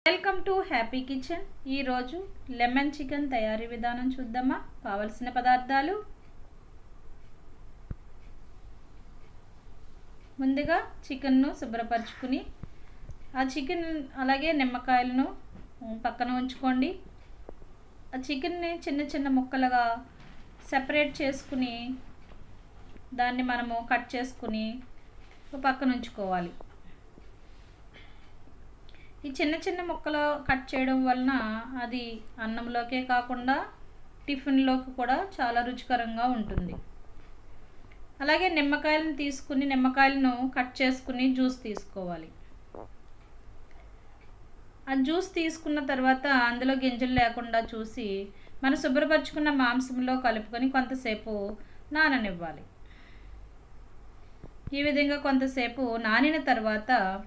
welcome to happy kitchen ఈరోజు lemon chicken తయారీ విధానం చూద్దామా కావలసిన పదార్థాలు ముందుగా చికెన్ను శుభ్రపరచుకుని ఆ చికెన్ అలాగే నిమ్మకాయలను పక్కన ఉంచుకోండి ఆ చికెన్ని చిన్న చిన్న ముక్కలుగా సెపరేట్ చేసుకుని దాన్ని మనము కట్ చేసుకుని పక్కన ఉంచుకోవాలి ఈ చిన్న చిన్న ముక్కలు కట్ చేయడం వలన అది అన్నంలోకే కాకుండా టిఫిన్లోకి కూడా చాలా రుచికరంగా ఉంటుంది అలాగే నిమ్మకాయలను తీసుకుని నిమ్మకాయలను కట్ చేసుకుని జ్యూస్ తీసుకోవాలి ఆ జ్యూస్ తీసుకున్న తర్వాత అందులో గింజలు లేకుండా చూసి మనం శుభ్రపరచుకున్న మాంసంలో కలుపుకొని కొంతసేపు నాననివ్వాలి ఈ విధంగా కొంతసేపు నానిన తర్వాత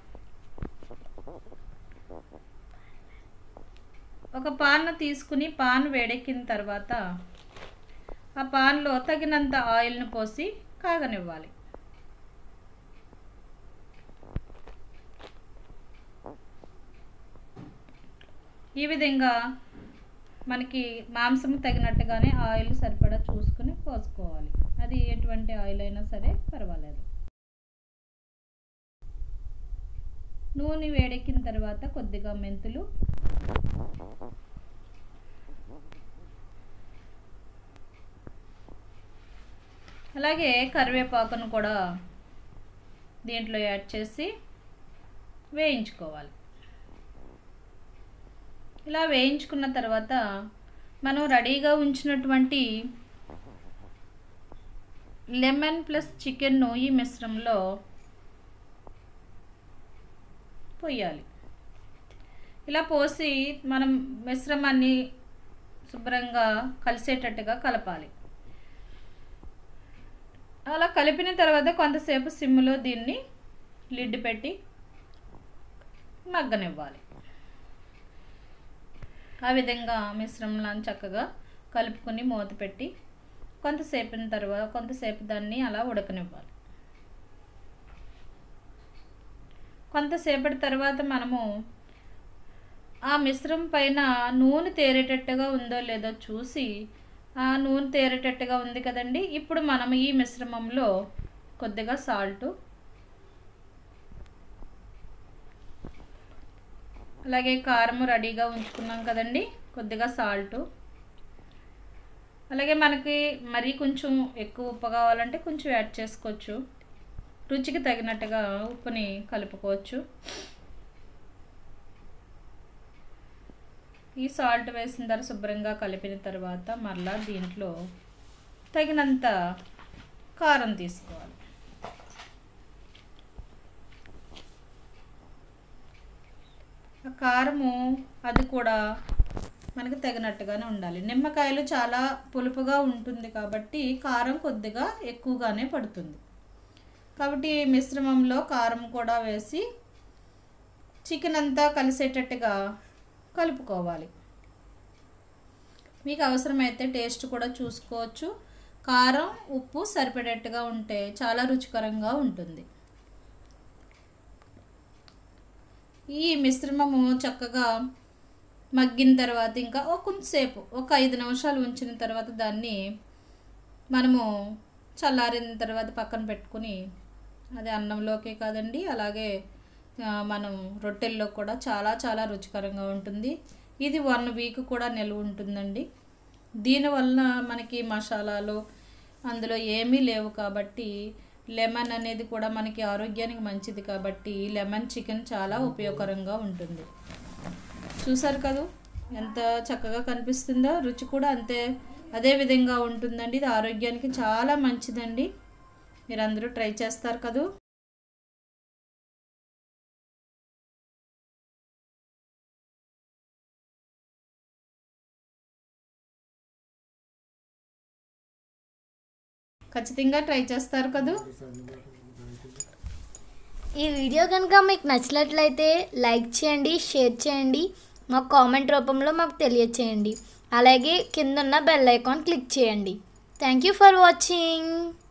ఒక పాన్ను తీసుకుని పాన్ వేడెక్కిన తర్వాత ఆ పాన్లో తగినంత ఆయిల్ను పోసి కాగనివ్వాలి ఈ విధంగా మనకి మాంసం తగినట్టుగానే ఆయిల్ సరిపడా చూసుకుని పోసుకోవాలి అది ఎటువంటి ఆయిల్ అయినా సరే పర్వాలేదు నూనె వేడెక్కిన తర్వాత కొద్దిగా మెంతులు అలాగే కరివేపాకును కూడా దీంట్లో యాడ్ చేసి వేయించుకోవాలి ఇలా వేయించుకున్న తర్వాత మనం రెడీగా ఉంచినటువంటి లెమన్ ప్లస్ చికెన్ను ఈ మిశ్రమంలో పోయాలి ఇలా పోసి మనం మిశ్రమాన్ని శుభ్రంగా కలిసేటట్టుగా కలపాలి అలా కలిపిన తర్వాత కొంతసేపు సిమ్లో దీన్ని లిడ్ పెట్టి మగ్గనివ్వాలి ఆ విధంగా మిశ్రమాన్ని చక్కగా కలుపుకొని మూత పెట్టి కొంతసేపు తర్వాత కొంతసేపు దాన్ని అలా ఉడకనివ్వాలి కొంతసేపటి తర్వాత మనము ఆ మిశ్రమం పైన నూనె తేరేటట్టుగా ఉందో లేదో చూసి ఆ నూనె తేరేటట్టుగా ఉంది కదండి ఇప్పుడు మనం ఈ మిశ్రమంలో కొద్దిగా సాల్టు అలాగే కారం రెడీగా ఉంచుకున్నాం కదండి కొద్దిగా సాల్టు అలాగే మనకి మరీ కొంచెం ఎక్కువ ఉప్పు కావాలంటే కొంచెం యాడ్ చేసుకోవచ్చు రుచికి తగినట్టుగా ఉప్పుని కలుపుకోవచ్చు ఈ సాల్ట్ వేసిన తర్వాత శుభ్రంగా కలిపిన తర్వాత మరలా దీంట్లో తగినంత కారం తీసుకోవాలి ఆ కారము అది కూడా మనకి తగినట్టుగానే ఉండాలి నిమ్మకాయలు చాలా పులుపుగా ఉంటుంది కాబట్టి కారం కొద్దిగా ఎక్కువగానే పడుతుంది కాబట్టి మిశ్రమంలో కారం కూడా వేసి చికెన్ అంతా కలిసేటట్టుగా కలుపుకోవాలి మీకు అవసరమైతే టేస్ట్ కూడా చూసుకోవచ్చు కారం ఉప్పు సరిపడేట్టుగా ఉంటే చాలా రుచికరంగా ఉంటుంది ఈ మిశ్రమము చక్కగా మగ్గిన తర్వాత ఇంకా ఒక కొంతసేపు ఒక ఐదు నిమిషాలు ఉంచిన తర్వాత దాన్ని మనము చల్లారిన తర్వాత పక్కన పెట్టుకుని అది అన్నంలోకే కాదండి అలాగే మనం రొట్టెల్లో కూడా చాలా చాలా రుచికరంగా ఉంటుంది ఇది వన్ వీక్ కూడా నిల్వ ఉంటుందండి దీనివల్ల మనకి మసాలాలు అందులో ఏమీ లేవు కాబట్టి లెమన్ అనేది కూడా మనకి ఆరోగ్యానికి మంచిది కాబట్టి లెమన్ చికెన్ చాలా ఉపయోగకరంగా ఉంటుంది చూసారు కదా ఎంత చక్కగా కనిపిస్తుందో రుచి కూడా అంతే అదే విధంగా ఉంటుందండి ఇది ఆరోగ్యానికి చాలా మంచిదండి మీరు అందరూ ట్రై చేస్తారు కదూ ఖచ్చితంగా ట్రై చేస్తారు కదూ ఈ వీడియో కనుక మీకు నచ్చినట్లయితే లైక్ చేయండి షేర్ చేయండి మాకు కామెంట్ రూపంలో మాకు తెలియచేయండి అలాగే కింద ఉన్న బెల్ ఐకాన్ క్లిక్ చేయండి థ్యాంక్ యూ ఫర్ వాచింగ్